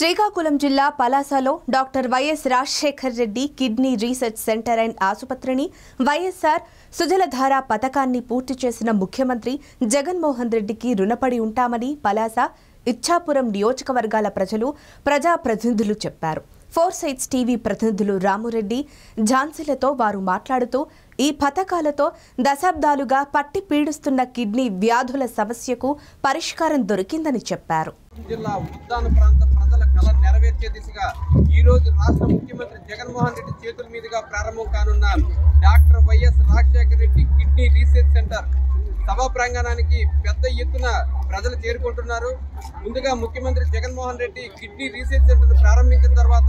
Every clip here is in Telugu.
శ్రీకాకుళం జిల్లా పలాసలో doctor YS Rajasekhar Reddy kidney research centre and ఆసుపత్రిని వైఎస్ఆర్ సుజలధార పథకాన్ని పూర్తి చేసిన ముఖ్యమంత్రి జగన్మోహన్ రెడ్డికి రుణపడి ఉంటామని పలాస ఇచ్ఛాపురం నియోజకవర్గాల ప్రజలు ప్రజాప్రతినిధులు చెప్పారు ఫోర్ సైట్స్ టీవీ ప్రతినిధులు రామురెడ్డి ఝాన్సీలతో వారు మాట్లాడుతూ ఈ పథకాలతో దశాబ్దాలుగా పట్టి పీడిస్తున్న కిడ్నీ వ్యాధుల సమస్యకు పరిష్కారం దొరికిందని చెప్పారు జిల్లా ఉద్దాన ప్రాంత ప్రజల కళ నెరవేర్చే దిశగా ఈ రోజు రాష్ట్ర ముఖ్యమంత్రి జగన్మోహన్ రెడ్డి చేతుల మీదుగా ప్రారంభం కానున్న doctor YS Rajasekhara Reddy kidney research centre సభా ప్రాంగణానికి పెద్ద ఎత్తున ప్రజలు చేరుకుంటున్నారు ముందుగా ముఖ్యమంత్రి Jaganmohan Reddy kidney research centre ప్రారంభించిన తర్వాత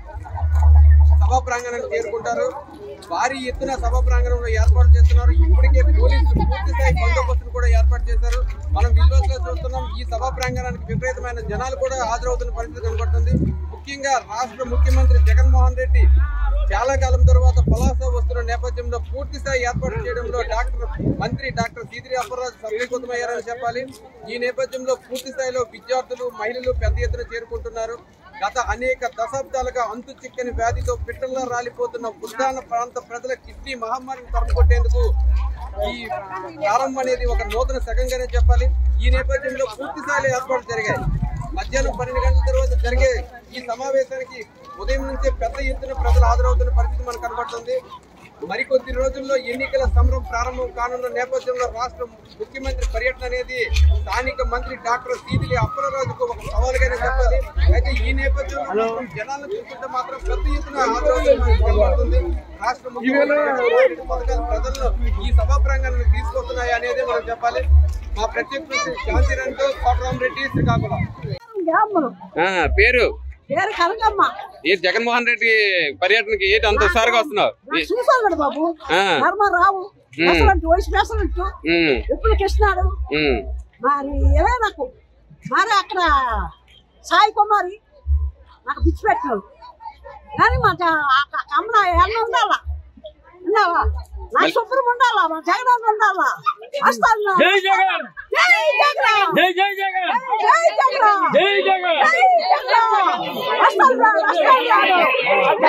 సభా ప్రాంగణానికి చేరుకుంటారు భారీ ఎత్తున సభా ప్రాంగణంలో ఏర్పాటు చేస్తున్నారు ఇప్పటికే పోలీసులు పూర్తి స్థాయి బందోబస్తును కూడా ఏర్పాటు చేశారు మనం విజువల్స్ లో చూస్తున్నాం ఈ సభా ప్రాంగణానికి విపరీతమైన జనాలు కూడా హాజరవుతున్న పరిస్థితి కనబడుతుంది ముఖ్యంగా రాష్ట్ర ముఖ్యమంత్రి జగన్మోహన్ రెడ్డి చాలా కాలం తర్వాత పలాస వస్తున్న నేపథ్యంలో పూర్తి స్థాయి ఏర్పాటు చేయడంలో డాక్టర్ మంత్రి డాక్టర్ సీదిరి అప్పరాజు సఫలీకృతమయ్యారని చెప్పాలి ఈ నేపథ్యంలో పూర్తి స్థాయిలో విద్యార్థులు మహిళలు పెద్ద ఎత్తున చేరుకుంటున్నారు గత అనేక దశాబ్దాలుగా అంతు చిక్కని వ్యాధితో పిట్టల్లో రాలిపోతున్న ఉద్దాన ప్రాంత ప్రజల కిడ్నీ మహమ్మారిని తరుముకొట్టేందుకు ఈ ప్రారంభం అనేది ఒక నూతన శకంగానే చెప్పాలి ఈ నేపథ్యంలో పూర్తి స్థాయిలో ఏర్పాట్లు జరిగాయి మధ్యాహ్నం పన్నెండు గంటల తర్వాత జరిగే ఈ సమావేశానికి ఉదయం నుంచే పెద్ద ఎత్తున ప్రజలు హాజరవుతున్న పరిస్థితి మనకు కనబడుతుంది మరికొద్ది రోజుల్లో ఎన్నికల సమరం ప్రారంభం కానున్న నేపథ్యంలో రాష్ట్ర ముఖ్యమంత్రి పర్యటన అనేది స్థానిక మంత్రి డాక్టర్ సీదిలి అప్పలరాజుకు ఒక సవాలుగానే చెప్పాలి అయితే ఈ నేపథ్యంలో జనాలను చూస్తుంటే మాత్రం పెద్ద ఎత్తున హాజరవుతున్న కనబడుతుంది రాష్ట్ర ముఖ్యమంత్రి పథకాలు ప్రజలను ఈ సభా ప్రాంగణానికి తీసుకొస్తున్నాయి అనేది మనం చెప్పాలి మా ప్రత్యేక ప్రతినిధి శాంతిరంతో కోటరామరెడ్డి శ్రీకాకుళం అమ్మను ఆ, పేరు పేరు కనకమ్మ ఏ జగన్మోహన్ రెడ్డి పర్యటనకి ఏంటి అంత హుషారుగా వస్తున్నావు ఏ- చూసాను కదా బాబు ఆ, ధర్మారావు పెసరంటు వయసు పెసరంటు ఉమ్, ఎప్పుడు కృష్ణాడు ఉమ్, మరి ఏవే నాకు మరి అక్కడ సాయి కుమారి నాకు పిచ్చి పెట్టాడు కానీ మా కమల ఎన్న ఉండాలా ఉన్నావా నా శుభ్రం ఉండాలా మా జగన్ ఉండాలా వస్తాను జై జగన్ జై జగన్ జై జై జగన్ జై జగన్ జై జగన్ జై జగన్ వస్తాను వస్తాను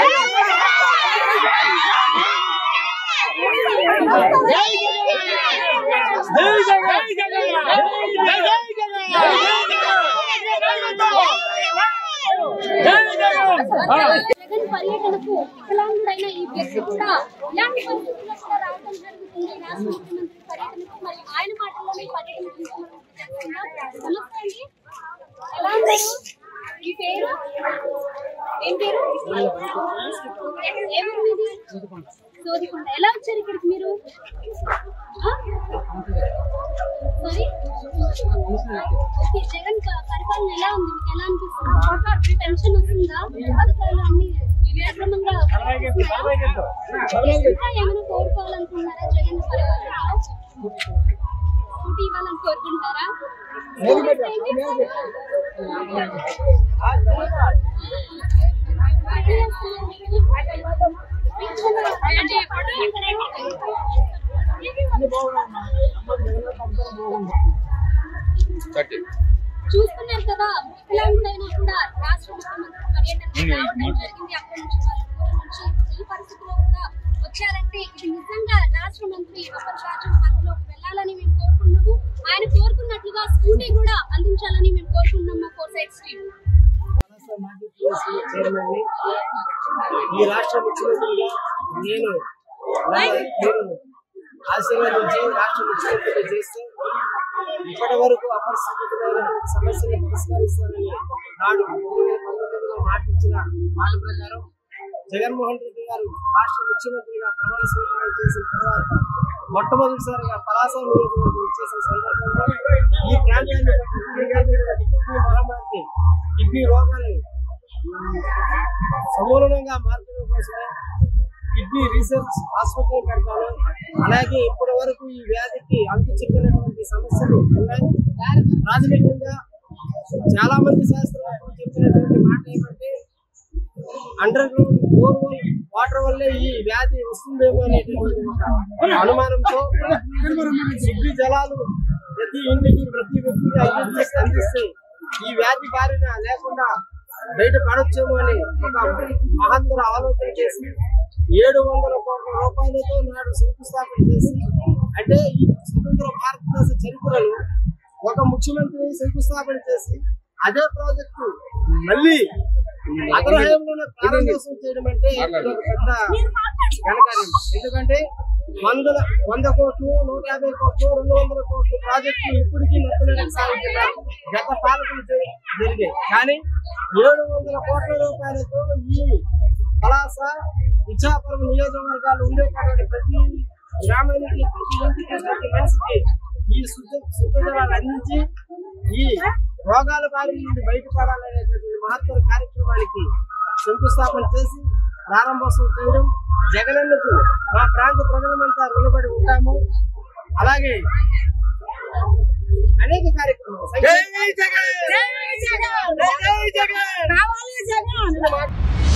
జై జగన్ జై జగన్ జై జగన్ జై జగన్ ఆ. జగన్ పర్యటనకు వికలాంగుడైన ఈ వ్యక్తి కూడా ఇలాంటి పరిస్థితుల్లో కూడా రావడం జరుగుతుంది రాష్ట్ర ముఖ్యమంత్రి పర్యటనకు మరి ఆయన మాటల్లోనే పర్యటన గురించి మనం తెలుసుకుందాం నమస్తే అండి ఎలా ఉన్నారు మీ పేరు ఏం పేరు ఏ ఊరు మీది సోదికొండ ఎలా వచ్చారు ఇక్కడికి మీరు ఆ? సారీ ఓకే, జగన్ ప- పరిపాలన ఎలా ఉంది మీకు ఎలా అనిపిస్తుంది పెన్షన్ వస్తుందా పథకాలు అన్ని సక్రమంగా వస్తున్నాయా? ఇంకా ఏమైనా కోరుకోవాలనుకుంటున్నారా జగన్ పరిపాలనలో స్కూటీ ఇవ్వాలని కోరుకుంటారా కట్టి. చూస్తున్నారు కదా వికలాంగుడైనా కూడా రాష్ట్ర ముఖ్యమంత్రి పర్యటనకు రావడం జరిగింది అక్కడి నుంచి వాళ్ళ ఊరు నుంచి ఈ పరిస్థితిలో కూడా వచ్చారంటే ఇది నిజంగా రాష్ట్ర మంత్రి అప్పలరాజు మధ్యలోకి వెళ్ళాలని మేము కోరుకున్నాము ఆయన కోరుకున్నట్లుగా స్కూటీ కూడా అందించాలని మేము కోరుకున్నాం మా ఫోర్ సైడ్ స్ట్రీట్ రాష్ట్ర మాజీ పిఎస్సీ చైర్మన్ ని ఈ రాష్ట్ర ముఖ్యమంత్రిగా నేను నేను ఆశీర్వదించి రాష్ట్ర ముఖ్యమంత్రిగా చేస్తే ఇప్పటి వరకు అపరిస్థితులైన సమస్యలు పరిష్కరిస్తానని నాడు రెండు వేల పంతొమ్మిదిలో మాట ఇచ్చిన మాట ప్రకారం జగన్మోహన్ రెడ్డి గారు రాష్ట్ర ముఖ్యమంత్రిగా ప్రమాణ స్వీకారం చేసిన తర్వాత మొట్టమొదటిసారిగా పలాస నియోజకవర్గం చేసిన సందర్భంలో ఈ ప్రాంతాన్ని పట్టుకుని కిడ్నీ మహమ్మారిని కిడ్నీ రోగాన్ని సమూలంగా మార్చడం కోసమే కిడ్నీ రీసెర్చ్ హాస్పిటల్ పెడతాను అలాగే ఇప్పటి వరకు ఈ వ్యాధికి అంతు చిక్కినటువంటి సమస్యలు ఉన్నాయి ప్రాథమికంగా చాలా మంది శాస్త్రవేత్తలు చెప్పినటువంటి మాట ఏమంటే అండర్ గ్రౌండ్ బోర్వెల్ వాటర్ వల్లే ఈ వ్యాధి వస్తుందేమో అనేటువంటి ఒక అనుమానంతో శుద్ధి జలాలు ప్రతి ఇంటికి ప్రతి వ్యక్తికి అందించి అందిస్తే ఈ వ్యాధి బారిన లేకుండా బయట పడొచ్చేమో అని ఒక మహత్తర ఆలోచన చేసి ఏడు వందల కోట్ల రూపాయలతో నాడు శంకుస్థాపన చేసి అంటే ఈ స్వతంత్ర భారతదేశ చరిత్రలో ఒక ముఖ్యమంత్రి శంకుస్థాపన చేసి అదే ప్రాజెక్టు మళ్ళీ అతని హయాంలోనే ప్రారంభోత్సవం చేయడం అంటే ఇది ఒక పెద్ద ఘనకార్యం ఎందుకంటే వందల వంద కోట్లు నూట యాభై కోట్లు రెండు వందల కోట్లు ప్రాజెక్టులు ఇప్పటికీ నత్తనడానికి సాగుతున్న గత పాలకులు జరి- జరిగాయి కానీ ఏడు వందల కోట్ల రూపాయలతో ఈ పలాస ఇచ్చాపురం నియోజకవర్గాలు ఉండేటటువంటి ప్రతి గ్రామానికి ప్రతి ఇంటికి ప్రతి మనిషికి ఈ శుద్ధ శుద్ధ జలాలు అందించి ఈ రోగాల బారి నుండి బయటపడాలనేటువంటి మహత్తర కార్యక్రమానికి శంకుస్థాపన చేసి ప్రారంభోత్సవం చేయడం జగనన్నకు మా ప్రాంత ప్రజలమంతా రుణపడి ఉంటాము అలాగే అనేక కార్యక్రమాలు జై జగన్ జై జగన్ కావాలి జగన్